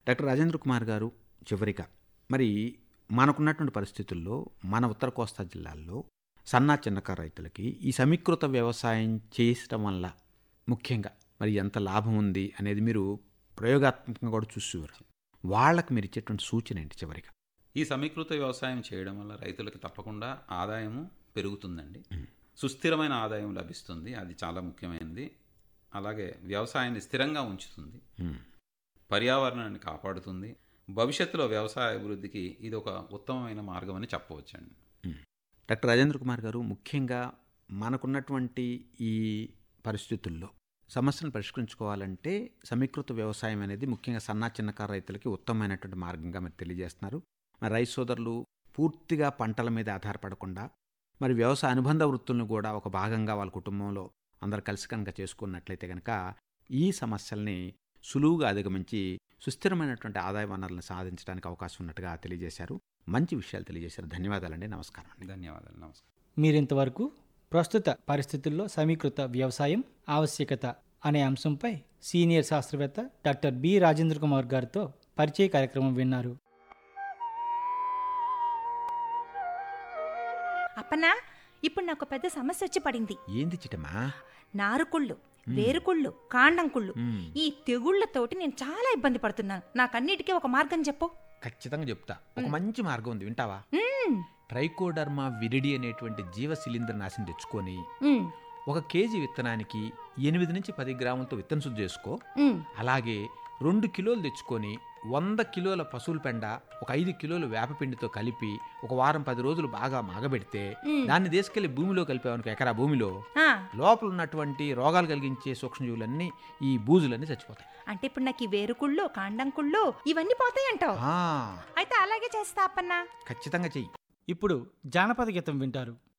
Doctor Rajendra Kumar గారు చివరిగా మరి మనకున్నటువంటి పరిస్థితుల్లో మన ఉత్తర కోస్తా జిల్లాల్లో సన్నా చిన్నకారు రైతులకి ఈ సమీకృత వ్యవసాయం చేయటం వల్ల ముఖ్యంగా మరి ఎంత లాభం ఉంది అనేది మీరు ప్రయోగాత్మకంగా కూడా చూసేవారు వాళ్ళకి మీరు ఇచ్చేటువంటి సూచన ఏంటి చివరిగా ఈ సమీకృత వ్యవసాయం చేయడం వల్ల రైతులకి తప్పకుండా ఆదాయము పెరుగుతుందండి సుస్థిరమైన ఆదాయం లభిస్తుంది అది చాలా ముఖ్యమైనది అలాగే వ్యవసాయాన్ని స్థిరంగా ఉంచుతుంది మ్మ్. పర్యావరణాన్ని కాపాడుతుంది భవిష్యత్తులో వ్యవసాయ అభివృద్ధికి ఇది ఒక ఉత్తమమైన మార్గం అని చెప్పవచ్చండి డాక్టర్ రాజేంద్ర కుమార్ గారు ముఖ్యంగా మనకున్నటువంటి ఈ పరిస్థితుల్లో సమస్యను పరిష్కరించుకోవాలంటే సమీకృత వ్యవసాయం అనేది ముఖ్యంగా సన్నా చిన్నకారు రైతులకి ఉత్తమమైనటువంటి మార్గంగా మీరు తెలియజేస్తున్నారు మరి రైతు సోదరులు పూర్తిగా పంటల మీద ఆధారపడకుండా మరి వ్యవసాయ అనుబంధ వృత్తులను కూడా ఒక భాగంగా వాళ్ళ కుటుంబంలో అందరు కలిసి కనుక చేసుకున్నట్లయితే కనుక ఈ సమస్యల్ని సులువుగా అధిగమించి సుస్థిరమైనటువంటి ఆదాయ వనరులను సాధించడానికి అవకాశం ఉన్నట్టుగా తెలియజేశారు మంచి విషయాలు తెలియజేశారు ధన్యవాదాలండి నమస్కారం అండి ధన్యవాదాలు నమస్కారం మీరింతవరకు ప్రస్తుత పరిస్థితుల్లో సమీకృత వ్యవసాయం ఆవశ్యకత అనే అంశంపై సీనియర్ శాస్త్రవేత్త డాక్టర్ బి రాజేంద్ర కుమార్ గారితో పరిచయ కార్యక్రమం విన్నారు అప్పనా ఇప్పుడు నాకు పెద్ద సమస్య వచ్చి పడింది ఏంది చిటమా నారుకుళ్ళు వేరుకుళ్ళు కాండంకుళ్ళు మ్మ్. ఈ తెగుళ్లతోటి నేను చాలా ఇబ్బంది పడుతున్నాను నాకన్నిటికీ ఒక మార్గం చెప్పు ఖచ్చితంగా చెప్తా ఒక మంచి మార్గం ఉంది వింటావా మ్మ్. ట్రైకోడర్మా విరిడి అనేటువంటి జీవ శిలీంద్ర నాశనం తెచ్చుకొని మ్మ్. ఒక కేజీ విత్తనానికి ఎనిమిది నుంచి పది గ్రాములతో విత్తన శుద్ధి చేసుకో మ్మ్. అలాగే రెండు కిలోలు తెచ్చుకొని వంద కిలోల పశువుల పెండ ఒక ఐదు కిలోలు వేపపిండితో కలిపి ఒక వారం పది రోజులు బాగా మాగబెడితే మ్మ్. దాన్ని తీసుకెళ్లి భూమిలో కలిపావనుకో ఎకరా భూమిలో ఆ, లోపల ఉన్నటువంటి రోగాలు కలిగించే సూక్ష్మజీవులన్నీ ఈ బూజులన్నీ చచ్చిపోతాయి అంటే ఇప్పుడు నాకు ఈ వేరుకుళ్ళు కాండంకుళ్ళు ఇవన్నీ పోతాయంటావు ఆ, అయితే అలాగే చేస్తా అప్పన్నా ఖచ్చితంగా చెయ్యి ఇప్పుడు జానపద గీతం వింటారు